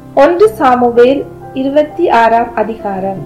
ஒன்று சாமுவேல் இருபத்தி ஆறாம் அதிகாரம்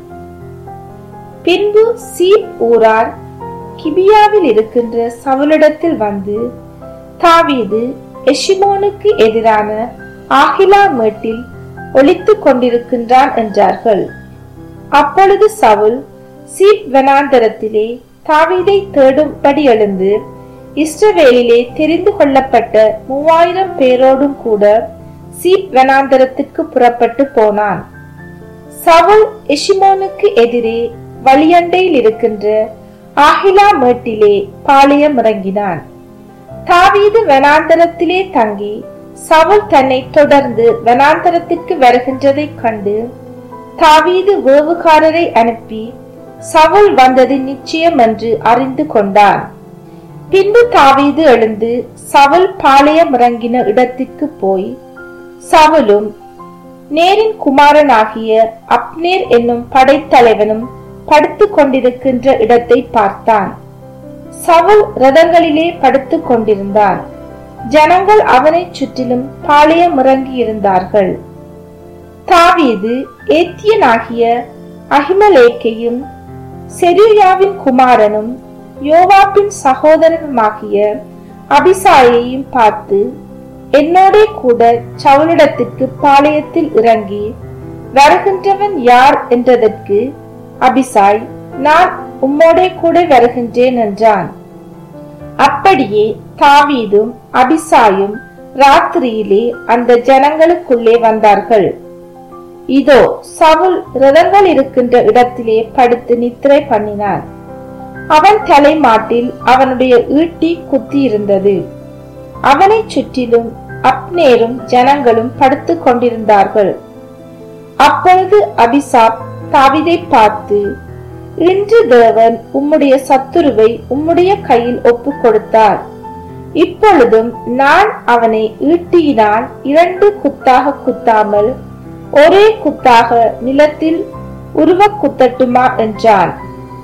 பின்பு சீப் ஊரார் கிபியாவில் இருக்கின்ற சவுலிடத்தில் வந்து தாவீது எஷிமோனுக்கு எதிரான ஆகிலா மேட்டில் ஒளித்துக் கொண்டிருக்கின்றான் என்றார்கள் அப்பொழுது சவுல் சீப் வனாந்தரத்திலே தாவீதை தேடும்படி எழுந்து இஸ்ரவேலிலே தெரிந்து கொள்ளப்பட்ட மூவாயிரம் பேரோடும் கூட சீப் வனாந்தரத்திற்கு புறப்பட்டு போனான் சவுல் எஷிமோனுக்கு எதிரே வழியண்டையில் இருக்கின்ற ஆகிலா மேட்டிலே பாளையம் இறங்கினான் தாவீது வனாந்தரத்திலே தங்கி சவுல் தன்னை தொடர்ந்து வனாந்தரத்திற்கு வருகின்றதைக் கண்டு தாவீது வேவுகாரரை அனுப்பி சவுல் வந்தது நிச்சயம் என்று அறிந்து கொண்டான் பின்பு தாவீது எழுந்து சவுல் பாளையம் இறங்கின இடத்திற்கு போய் சவுலும் நேரின் குமாரனாகிய அப்னேர் என்னும் படைத்தலைவனும் படுத்துக் கொண்டிருக்கின்ற இடத்தை பார்த்தான் சவுல் ரதங்களிலே படுத்துக் கொண்டிருந்தான் ஜனங்கள் அவனைச் சுற்றிலும் பாளையம் இறங்கி இருந்தார்கள் தாவீது ஏத்தியனாகிய அகிமலேக்கையும் செருயாவின் குமாரனும் யோவாப்பின் சகோதரனுமாகிய அபிசாயையும் பார்த்து என்னோடே கூட சவுலிடத்திற்கு பாளையத்தில் இறங்கி வருகின்றவன் யார் என்றதற்கு அபிசாய் நான் உம்மோடே கூட வருகின்றேன் என்றான் அப்படியே தாவீதும் அபிசாயும் ராத்திரியிலே அந்த ஜனங்களுக்குள்ளே வந்தார்கள் இதோ சவுல் ரதங்கள் இருக்கின்ற இடத்திலே படுத்து நித்திரை பண்ணினான் அவன் தலைமாட்டில் அவனுடைய ஈட்டி குத்தி இருந்தது அவனைச் சுற்றிலும் அப்னேரும் ஜனங்களும் படுத்துக் கொண்டிருந்தார்கள் அப்பொழுது அபிசாப் தாவிதை பார்த்து இன்று தேவன் உம்முடைய சத்துருவை உம்முடைய கையில் ஒப்புக் கொடுத்தார் இப்பொழுதும் நான் அவனை ஈட்டியினால் இரண்டு குத்தாக குத்தாமல் ஒரே குத்தாக நிலத்தில் உருவ குத்தட்டுமா என்றான்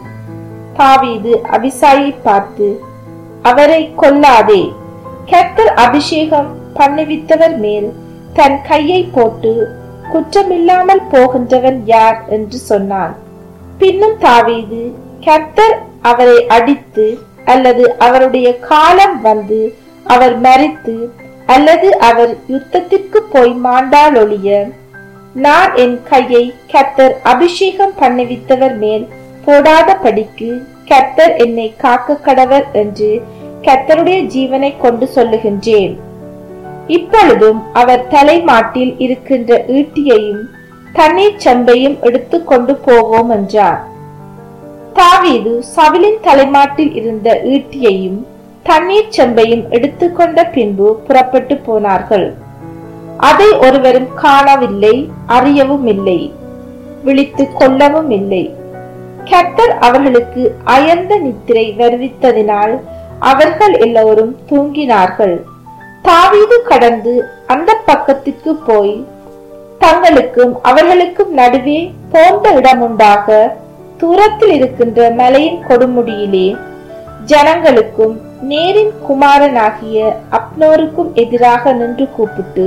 தாவீது அபிசாயை பார்த்து அவரை கொல்லாதே கர்த்தர் அபிஷேகம் பண்ணுவித்தவர் மேல் தன் கையை போட்டு குற்றமில்லாமல் போகின்றவன் யார் என்று சொன்னான் பின்னும் தாவீது கர்த்தர் அவரை அடித்து அல்லது அவருடைய காலம் வந்து அவர் மறித்து அல்லது அவர் யுத்தத்திற்கு போய் மாண்டால் ஒழிய நான் என் கையை கர்த்தர் அபிஷேகம் பண்ணுவித்தவர் மேல் போடாத படிக்கு கர்த்தர் என்னை காக்க கடவர் என்று கர்த்தருடைய ஜீவனை கொண்டு சொல்லுகின்றேன் இப்பொழுதும் அவர் தலைமாட்டில் இருக்கின்ற ஈட்டியையும் தண்ணீர் செம்பையும் எடுத்து கொண்டு போவோம் என்றார் தாவீது சவிலின் தலைமாட்டில் இருந்த ஈட்டியையும் தண்ணீர் செம்பையும் எடுத்துக்கொண்ட பின்பு புறப்பட்டு போனார்கள் அதை ஒருவரும் காணவில்லை அறியவும் இல்லை விழித்து கொள்ளவும் இல்லை கர்த்தர் அவர்களுக்கு அயர்ந்த நித்திரை வருவித்ததினால் அவர்கள் எல்லோரும் தூங்கினார்கள் தாவீது கடந்து அந்த பக்கத்திற்கு போய் தங்களுக்கும் அவர்களுக்கும் நடுவே போன்ற இடமுண்டாக தூரத்தில் இருக்கின்ற மலையின் கொடுமுடியிலே ஜனங்களுக்கும் நேரின் குமாரனாகிய அப்னோருக்கும் எதிராக நின்று கூப்பிட்டு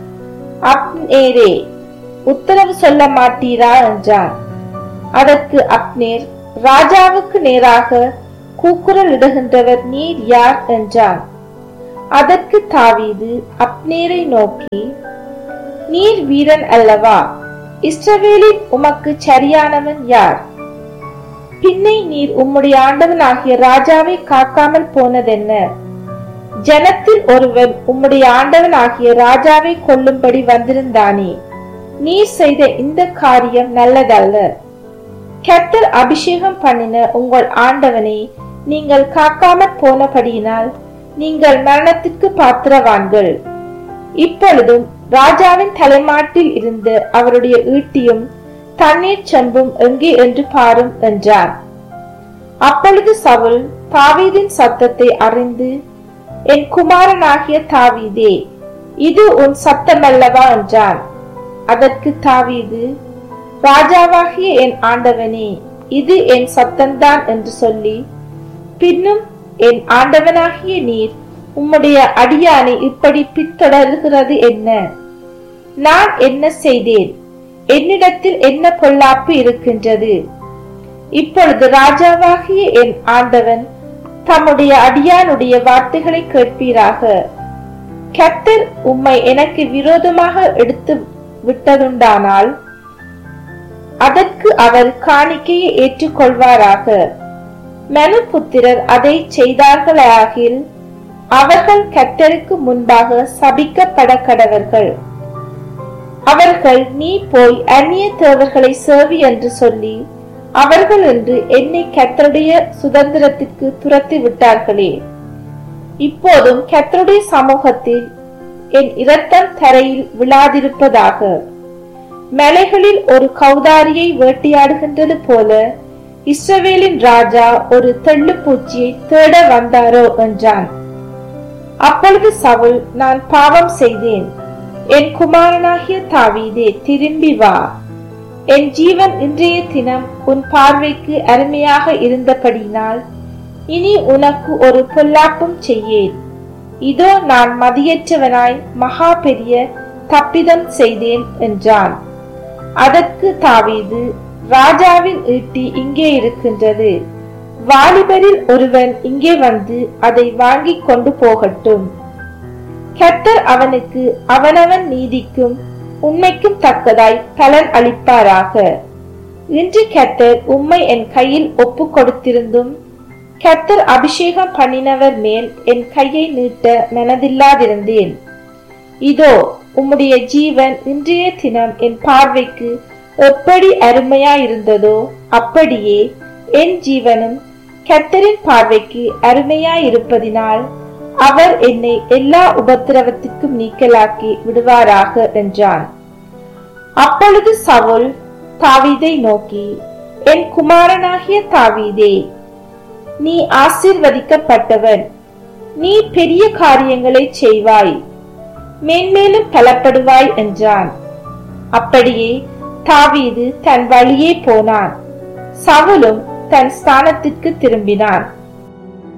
அப்னேரே உத்தரவு சொல்ல மாட்டீரா என்றான் அதற்கு அப்னேர் ராஜாவுக்கு நேராக கூக்குரல் இடுகின்றவர் நீர் யார் என்றான் அதற்கு தாவீது அப்னேரை நோக்கி நீர் வீரன் அல்லவா இஸ்ரவேலின் உமக்கு சரியானவன் யார் பின்னை நீர் உம்முடைய ஆண்டவனாகிய ராஜாவை காக்காமல் போனதென்ன ஜனத்தில் ஒருவன் உம்முடைய ஆண்டவனாகிய ராஜாவை கொல்லும்படி வந்திருந்தானே நீர் செய்த இந்த காரியம் நல்லதல்ல கர்த்தர் அபிஷேகம் பண்ணின உங்கள் ஆண்டவனை நீங்கள் காக்காமற் போனபடியினால் நீங்கள் மரணத்திற்கு பாத்திரவான்கள் இப்பொழுதும் ராஜாவின் தலைமாட்டில் இருந்த அவருடைய ஈட்டியும் தண்ணீர் செம்பும் எங்கே என்று பாரும் என்றார் அப்பொழுது சவுல் தாவீதின் சத்தத்தை அறிந்து என் குமாரனாகிய தாவீதே இது உன் சத்தமல்லவா என்றான் அதற்கு தாவீது ராஜாவாகிய என் ஆண்டவனே இது என் சத்தம்தான் என்று சொல்லி பின்னும் என் ஆண்டவனாகிய நீர் உம்முடைய அடியானை இப்படி பின்தொடர்கிறது என்ன நான் என்ன செய்தேன் என்னிடத்தில் என்ன பொல்லாப்பு இருக்கின்றது இப்பொழுது ராஜாவாகிய என் ஆண்டவன் தம்முடைய அடியானுடைய வார்த்தைகளை கேட்பீராக கர்த்தர் உம்மை எனக்கு விரோதமாக எடுத்து விட்டதுண்டானால் அதற்கு அவர் காணிக்கையை ஏற்றுக்கொள்வாராக மனுபுத்திரர் அதை செய்தார்களாகில் அவர்கள் கர்த்தருக்கு முன்பாக சபிக்கப்பட கடவர்கள் அவர்கள் நீ போய் அந்நிய தேவர்களை சேவி என்று சொல்லி அவர்கள் என்று என்னை கர்த்தருடைய சுதந்திரத்திற்கு துரத்தி விட்டார்களே இப்போதும் கர்த்தருடைய சமூகத்தில் என் இரத்தம் தரையில் விழாதிருப்பதாக மலைகளில் ஒரு கௌதாரியை வேட்டையாடுகின்றது போல இஸ்ரவேலின் ராஜா ஒரு தெள்ளுப்பூச்சியை தேட வந்தாரோ என்றான் அப்பொழுது சவுல் நான் பாவம் செய்தேன் என் குமாரனாகிய தாவீதே திரும்பி வா என் ஜீவன் இன்றைய தினம் உன் பார்வைக்கு அருமையாக இருந்தபடினால் இனி உனக்கு ஒரு பொல்லாப்பும் செய்யேன் இதோ நான் மதியற்றவனாய் மகா பெரிய தப்பிதம் செய்தேன் என்றான் அதற்கு தாவீது ராஜாவின் ஈட்டி இங்கே இருக்கின்றது வாலிபரில் ஒருவன் இங்கே வந்து அதை வாங்கிக் கொண்டு போகட்டும் கர்த்தர் அவனுக்கு அவனவன் நீதிக்கும் உண்மைக்கும் தக்கதாய் பலன் அளிப்பாராக இன்று கர்த்தர் உம்மை என் கையில் ஒப்பு கொடுத்திருந்தும் கர்த்தர் அபிஷேகம் பண்ணினவர் மேல் என் கையை நீட்ட மனதில்லாதிருந்தேன் இதோ உம்முடைய ஜீவன் இன்றைய தினம் என் பார்வைக்கு எப்படி அருமையாயிருந்ததோ அப்படியே என் ஜீவனும் கர்த்தரின் பார்வைக்கு அருமையாயிருப்பதினால் அவர் என்னை எல்லா உபத்திரவத்திற்கும் நீக்கலாக்கி விடுவாராக என்றான் அப்பொழுது சவுல் தாவீதை நோக்கி என் குமாரனாகிய தாவீதே நீ ஆசீர்வதிக்கப்பட்டவன் நீ பெரிய காரியங்களை செய்வாய் மேன்மேலும் பலப்படுவாய் என்றான் அப்படியே தாவீது தன் வழியே போனான் சவுலும் தன் ஸ்தானத்திற்கு திரும்பினான்